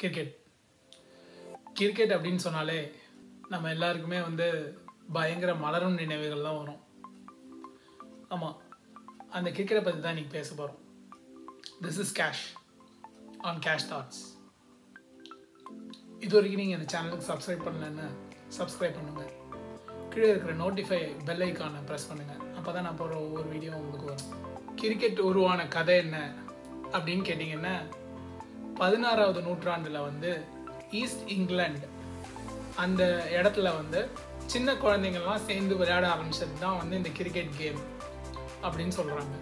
cricket cricket அப்படின்னு சொன்னாலே நம்ம எல்லாருக்குமே வந்து பயங்கர மலரும் நினைவுகள் தான் வரும் ஆமாம் அந்த கிரிக்கெட்டை பற்றி தான் இன்றைக்கி பேச போகிறோம் this is cash on cash that's இது வரைக்கும் நீங்கள் இந்த சேனலுக்கு சப்ஸ்கிரைப் பண்ணலன்னு சப்ஸ்கிரைப் பண்ணுங்கள் கீழே இருக்கிற நோட்டிஃபை பெல் ஐக்கானை ப்ரெஸ் பண்ணுங்கள் அப்போ தான் நான் போகிற ஒவ்வொரு வீடியோ உங்களுக்கு வரும் கிரிக்கெட் உருவான கதை என்ன அப்படின்னு கேட்டிங்கன்னா பதினாறாவது நூற்றாண்டில் வந்து ஈஸ்ட் இங்கிலாந்து அந்த இடத்துல வந்து சின்ன குழந்தைங்கள்லாம் சேர்ந்து விளையாட ஆரம்பிச்சது தான் வந்து இந்த கிரிக்கெட் கேம் அப்படின்னு சொல்கிறாங்க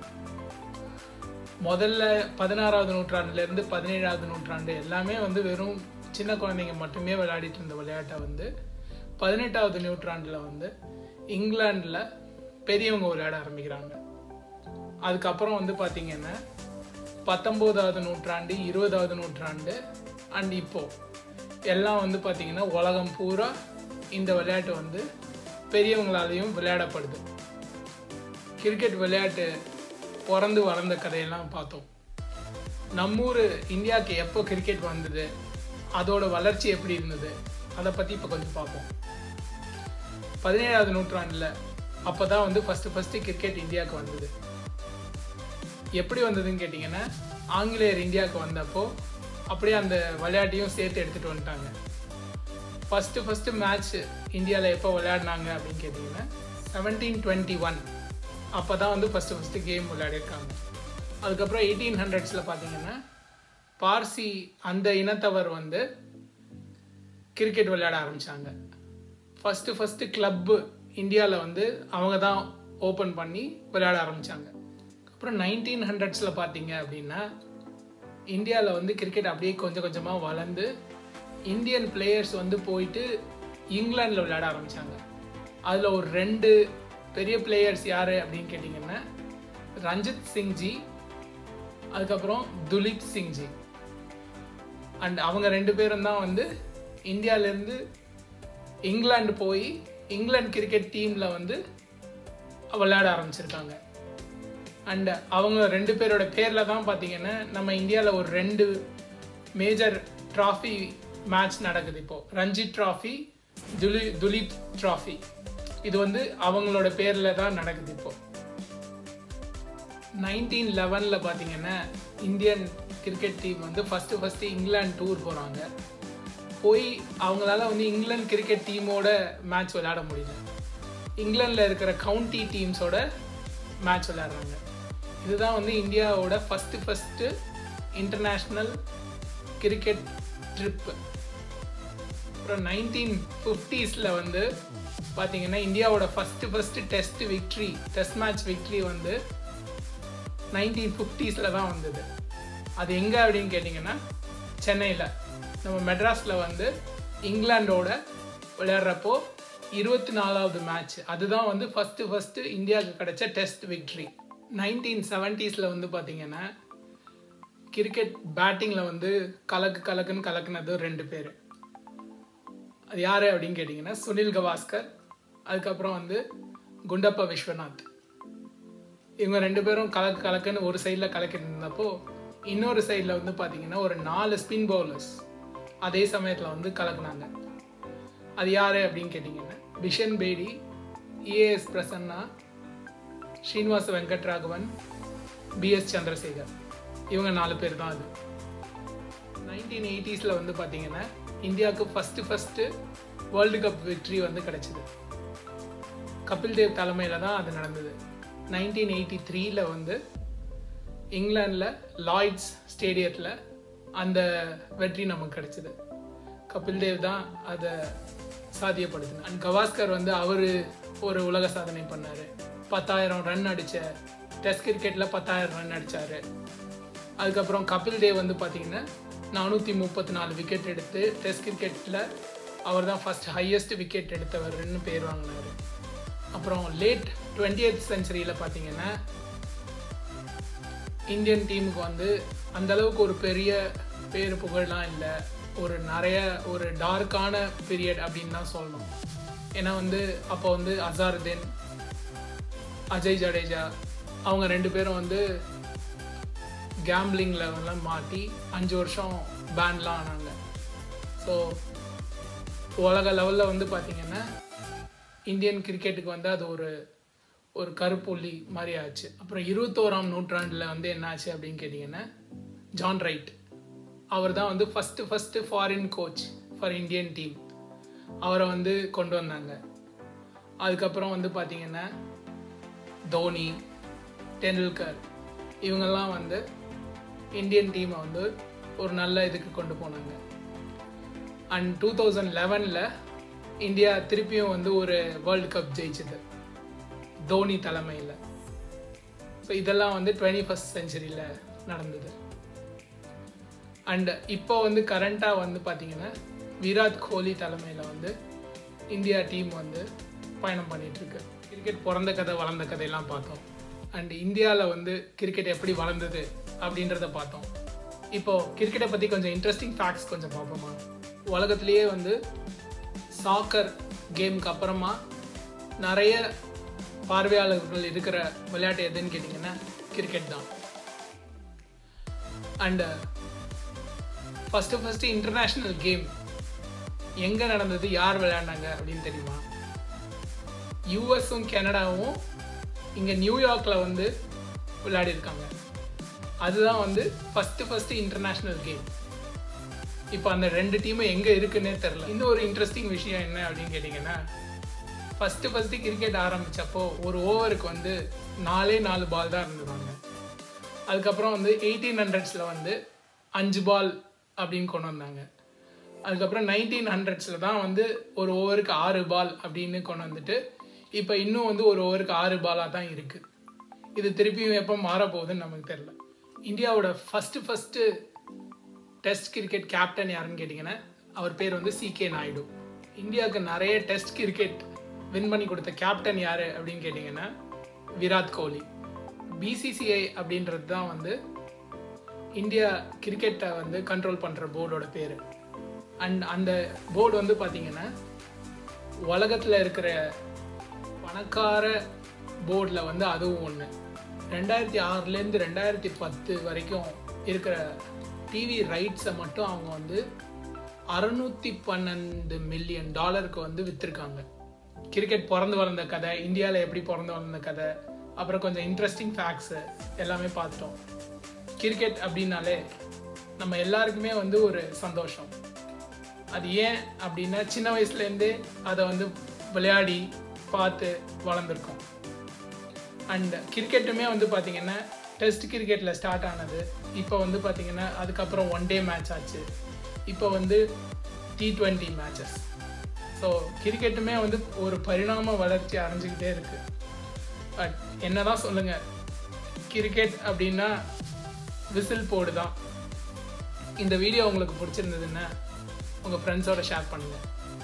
முதல்ல பதினாறாவது நூற்றாண்டுலேருந்து பதினேழாவது நூற்றாண்டு எல்லாமே வந்து வெறும் சின்ன குழந்தைங்க மட்டுமே விளையாடிட்டு இருந்த விளையாட்டை வந்து பதினெட்டாவது நூற்றாண்டில் வந்து இங்கிலாண்டில் பெரியவங்க விளையாட ஆரம்பிக்கிறாங்க அதுக்கப்புறம் வந்து பார்த்திங்கன்னா பத்தொம்போதாவது நூற்றாண்டு இருபதாவது நூற்றாண்டு அண்ட் இப்போ எல்லாம் வந்து பார்த்திங்கன்னா உலகம் பூரா இந்த விளையாட்டு வந்து பெரியவங்களாலையும் விளையாடப்படுது கிரிக்கெட் விளையாட்டு பிறந்து வளர்ந்த கதையெல்லாம் பார்த்தோம் நம்மூர் இந்தியாவுக்கு எப்போ கிரிக்கெட் வந்தது அதோட வளர்ச்சி எப்படி இருந்தது அதை பற்றி இப்போ கொஞ்சம் பார்ப்போம் பதினேழாவது நூற்றாண்டில் அப்போ தான் வந்து ஃபஸ்ட்டு ஃபஸ்ட்டு கிரிக்கெட் இந்தியாவுக்கு வந்தது எப்படி வந்ததுன்னு கேட்டிங்கன்னா ஆங்கிலேயர் இந்தியாவுக்கு வந்தப்போ அப்படியே அந்த விளையாட்டையும் சேர்த்து எடுத்துகிட்டு வந்துட்டாங்க ஃபஸ்ட்டு ஃபஸ்ட்டு மேட்ச் இந்தியாவில் எப்போ விளையாடினாங்க அப்படின்னு கேட்டிங்கன்னா செவன்டீன் டுவெண்ட்டி ஒன் அப்போ தான் வந்து ஃபஸ்ட்டு ஃபஸ்ட்டு கேம் விளையாடிருக்காங்க அதுக்கப்புறம் எயிட்டீன் ஹண்ட்ரட்ஸில் பார்த்தீங்கன்னா பார்சி அந்த இனத்தவர் வந்து கிரிக்கெட் விளையாட ஆரம்பித்தாங்க ஃபஸ்ட்டு ஃபஸ்ட்டு கிளப்பு இந்தியாவில் வந்து அவங்க தான் ஓப்பன் பண்ணி விளையாட ஆரம்பித்தாங்க அப்புறம் நைன்டீன் ஹண்ட்ரட்ஸில் பார்த்தீங்க அப்படின்னா இந்தியாவில் வந்து கிரிக்கெட் அப்படியே கொஞ்சம் கொஞ்சமாக வளர்ந்து இந்தியன் பிளேயர்ஸ் வந்து போயிட்டு இங்கிலாண்டில் விளையாட ஆரம்பித்தாங்க அதில் ஒரு ரெண்டு பெரிய பிளேயர்ஸ் யார் அப்படின்னு கேட்டிங்கன்னா ரஞ்சித் சிங்ஜி அதுக்கப்புறம் துலீப் சிங்ஜி அண்ட் அவங்க ரெண்டு பேரும் தான் வந்து இந்தியாவிலேருந்து இங்கிலாந்து போய் இங்கிலாந்து கிரிக்கெட் டீமில் வந்து விளையாட ஆரம்பிச்சிருக்காங்க அண்ட் அவங்க ரெண்டு பேரோட பேரில் தான் பார்த்தீங்கன்னா நம்ம இந்தியாவில் ஒரு ரெண்டு மேஜர் ட்ராஃபி மேட்ச் நடக்குது இப்போது ரஞ்சித் ட்ராஃபி துலி துலீப் ட்ராஃபி இது வந்து அவங்களோட பேரில் தான் நடக்குது இப்போ நைன்டீன் லெவனில் பார்த்தீங்கன்னா இந்தியன் கிரிக்கெட் டீம் வந்து ஃபஸ்ட்டு ஃபஸ்ட்டு இங்கிலாந்து டூர் போகிறாங்க போய் அவங்களால வந்து இங்கிலாந்து கிரிக்கெட் டீமோட மேட்ச் விளையாட முடியல இங்கிலாண்டில் இருக்கிற கவுண்டி டீம்ஸோட மேட்ச் விளையாடுறாங்க இதுதான் வந்து இந்தியாவோட first first international cricket trip அப்புறம் நைன்டீன் ஃபிஃப்டிஸில் வந்து பார்த்தீங்கன்னா இந்தியாவோட first first test victory test match victory வந்து நைன்டீன் ஃபிஃப்டிஸில் தான் வந்தது அது எங்கே அப்படின்னு கேட்டிங்கன்னா சென்னையில் நம்ம மெட்ராஸில் வந்து இங்கிலாண்டோட விளையாடுறப்போ இருபத்தி நாலாவது மேட்ச் அதுதான் வந்து ஃபஸ்ட்டு ஃபஸ்ட்டு இந்தியாவுக்கு கிடைச்ச டெஸ்ட் விக்ட்ரி நைன்டீன் செவன்ட்டீஸில் வந்து பார்த்திங்கன்னா கிரிக்கெட் பேட்டிங்கில் வந்து கலக்கு கலக்குன்னு கலக்குனது ரெண்டு பேர் அது யார் அப்படின்னு கேட்டிங்கன்னா சுனில் கவாஸ்கர் அதுக்கப்புறம் வந்து குண்டப்பா விஸ்வநாத் இவங்க ரெண்டு பேரும் கலக்கு கலக்குன்னு ஒரு சைடில் கலக்கிட்டு இருந்தப்போ இன்னொரு சைடில் வந்து பார்த்தீங்கன்னா ஒரு நாலு ஸ்பின் பவுலர்ஸ் அதே சமயத்தில் வந்து கலக்குனாங்க அது யார் அப்படின்னு கேட்டிங்கன்னா பிஷன் பேடி இஏஎஸ் பிரசன்னா ஸ்ரீனிவாச வெங்கட்ராகவன் பிஎஸ் சந்திரசேகர் இவங்க நாலு பேர் தான் அது நைன்டீன் எயிட்டிஸில் வந்து பார்த்தீங்கன்னா இந்தியாவுக்கு first first world cup victory வந்து கிடச்சிது கபில் தேவ் தலைமையில் தான் அது நடந்தது நைன்டீன் எயிட்டி த்ரீல வந்து இங்கிலாண்டில் லாய்ட்ஸ் ஸ்டேடியத்தில் அந்த வெற்றி நமக்கு கிடச்சிது கபில் தேவ் தான் அதை சாத்தியப்படுத்தின அண்ட் கவாஸ்கர் வந்து அவர் ஒரு உலக சாதனை பண்ணார் பத்தாயிரம் ரன் அடித்த டெஸ்ட் கிரிக்கெட்டில் பத்தாயிரம் ரன் அடித்தார் அதுக்கப்புறம் கபில் தேவ் வந்து பார்த்திங்கன்னா நானூற்றி முப்பத்தி நாலு விக்கெட் எடுத்து டெஸ்ட் கிரிக்கெட்டில் அவர் தான் ஃபஸ்ட் ஹையஸ்ட் விக்கெட் எடுத்தவர்னு பேர் வாங்கினார் அப்புறம் லேட் டுவெண்ட்டி எய்த் செஞ்சுரியில் பார்த்தீங்கன்னா இந்தியன் டீமுக்கு வந்து அந்த அளவுக்கு ஒரு பெரிய பேர் புகழ்லாம் இல்லை ஒரு நிறைய ஒரு டார்க்கான பீரியட் அப்படின்னு தான் சொல்லணும் ஏன்னா வந்து அப்போ வந்து அசாருதீன் அஜய் ஜடேஜா அவங்க ரெண்டு பேரும் வந்து கேம்பிளிங் லெவலில் மாட்டி அஞ்சு வருஷம் பேன்லாம் ஆனாங்க ஸோ உலக லெவலில் வந்து பார்த்திங்கன்னா இந்தியன் கிரிக்கெட்டுக்கு வந்து அது ஒரு ஒரு கருப்புள்ளி மாதிரி ஆச்சு அப்புறம் இருபத்தோராம் நூற்றாண்டில் வந்து என்ன ஆச்சு அப்படின்னு கேட்டிங்கன்னா ஜான் ரைட் அவர் தான் வந்து first first foreign coach for Indian team அவரை வந்து கொண்டு வந்தாங்க அதுக்கப்புறம் வந்து பார்த்திங்கன்னா தோனி டெண்டுல்கர் இவங்கெல்லாம் வந்து இந்தியன் டீமை வந்து ஒரு நல்ல இதுக்கு கொண்டு போனாங்க அண்ட் டூ தௌசண்ட் லெவனில் இந்தியா திருப்பியும் வந்து ஒரு வேர்ல்டு கப் ஜெயிச்சது தோனி தலைமையில் ஸோ இதெல்லாம் வந்து டுவெண்ட்டி ஃபஸ்ட் செஞ்சுரியில் நடந்தது அண்ட் இப்போ வந்து கரண்ட்டாக வந்து பார்த்திங்கன்னா விராட் கோலி தலைமையில் வந்து இந்தியா டீம் வந்து பயணம் பண்ணிகிட்ருக்கு கிரிக்கெட் பிறந்த கதை வளர்ந்த கதையெல்லாம் பார்த்தோம் அண்ட் இந்தியாவில் வந்து கிரிக்கெட் எப்படி வளர்ந்தது அப்படின்றத பார்த்தோம் இப்போது கிரிக்கெட்டை பற்றி கொஞ்சம் இன்ட்ரெஸ்டிங் ஃபேக்ட்ஸ் கொஞ்சம் பார்ப்போமா உலகத்துலேயே வந்து சாக்கர் கேமுக்கு அப்புறமா நிறைய பார்வையாளர்கள் இருக்கிற விளையாட்டு எதுன்னு கேட்டிங்கன்னா கிரிக்கெட் தான் and first first international game எங்கே நடந்தது யார் விளையாண்டாங்க அப்படின்னு தெரியுமா யூஎஸும் கனடாவும் இங்கே நியூயார்க்கில் வந்து விளையாடிருக்காங்க அதுதான் வந்து ஃபஸ்ட்டு ஃபஸ்ட்டு இன்டர்நேஷ்னல் கேம் இப்போ அந்த ரெண்டு டீமும் எங்கே இருக்குன்னே தெரில இன்னும் ஒரு இன்ட்ரெஸ்டிங் விஷயம் என்ன அப்படின்னு கேட்டிங்கன்னா ஃபஸ்ட்டு ஃபஸ்ட்டு கிரிக்கெட் ஆரம்பித்தப்போ ஒரு ஓவருக்கு வந்து நாலே நாலு பால் தான் இருந்துருவாங்க அதுக்கப்புறம் வந்து எயிட்டீன் ஹண்ட்ரட்ஸில் வந்து அஞ்சு பால் அப்படின்னு கொண்டு வந்தாங்க அதுக்கப்புறம் நைன்டீன் ஹண்ட்ரட்ஸில் தான் வந்து ஒரு ஓவருக்கு ஆறு பால் அப்படின்னு கொண்டு வந்துட்டு இப்போ இன்னும் வந்து ஒரு ஓவருக்கு ஆறு பாலாக தான் இருக்குது இது திருப்பியும் எப்போ மாறப்போகுதுன்னு நமக்கு தெரில இந்தியாவோட first first test cricket captain யாருன்னு கேட்டிங்கன்னா அவர் பேர் வந்து சி கே நாயுடு இந்தியாவுக்கு நிறைய டெஸ்ட் கிரிக்கெட் வின் பண்ணி கொடுத்த கேப்டன் யார் அப்படின்னு கேட்டிங்கன்னா விராட் கோலி பிசிசிஐ அப்படின்றது தான் வந்து இந்தியா கிரிக்கெட்டை வந்து கண்ட்ரோல் பண்ணுற போர்டோட பேர் அண்ட் அந்த போர்டு வந்து பார்த்திங்கன்னா உலகத்தில் இருக்கிற பணக்கார போர்டில் வந்து அதுவும் ஒன்று ரெண்டாயிரத்தி ஆறுலேருந்து ரெண்டாயிரத்தி பத்து வரைக்கும் இருக்கிற டிவி ரைட்ஸை மட்டும் அவங்க வந்து அறுநூற்றி பன்னெண்டு மில்லியன் டாலருக்கு வந்து விற்றுருக்காங்க கிரிக்கெட் பிறந்து வளர்ந்த கதை இந்தியாவில் எப்படி பிறந்து வளர்ந்த கதை அப்புறம் கொஞ்சம் இன்ட்ரெஸ்டிங் ஃபேக்ட்ஸு எல்லாமே பார்த்துட்டோம் கிரிக்கெட் அப்படின்னாலே நம்ம எல்லாருக்குமே வந்து ஒரு சந்தோஷம் அது ஏன் அப்படின்னா சின்ன வயசுலேருந்தே அதை வந்து விளையாடி பார்த்து வளர்ந்துருக்கோம் அண்ட் கிரிக்கெட்டுமே வந்து பார்த்திங்கன்னா டெஸ்ட் கிரிக்கெட்டில் ஸ்டார்ட் ஆனது இப்போ வந்து பார்த்திங்கன்னா அதுக்கப்புறம் ஒன் டே மேட்ச் ஆச்சு இப்போ வந்து டி ட்வெண்ட்டி மேட்சஸ் ஸோ கிரிக்கெட்டுமே வந்து ஒரு பரிணாம வளர்ச்சி அடைஞ்சிக்கிட்டே இருக்குது பட் என்ன தான் சொல்லுங்கள் கிரிக்கெட் அப்படின்னா விசில் போடு தான் இந்த வீடியோ உங்களுக்கு பிடிச்சிருந்ததுன்னா உங்கள் ஃப்ரெண்ட்ஸோட ஷேர் பண்ணுங்கள்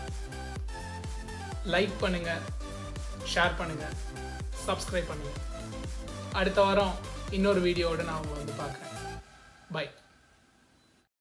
லைக் பண்ணுங்கள் ஷேர் பண்ணுங்கள் சப்ஸ்கிரைப் பண்ணுங்கள் அடுத்த வாரம் இன்னொரு வீடியோவோட நான் உங்களை வந்து பார்க்குறேன் பை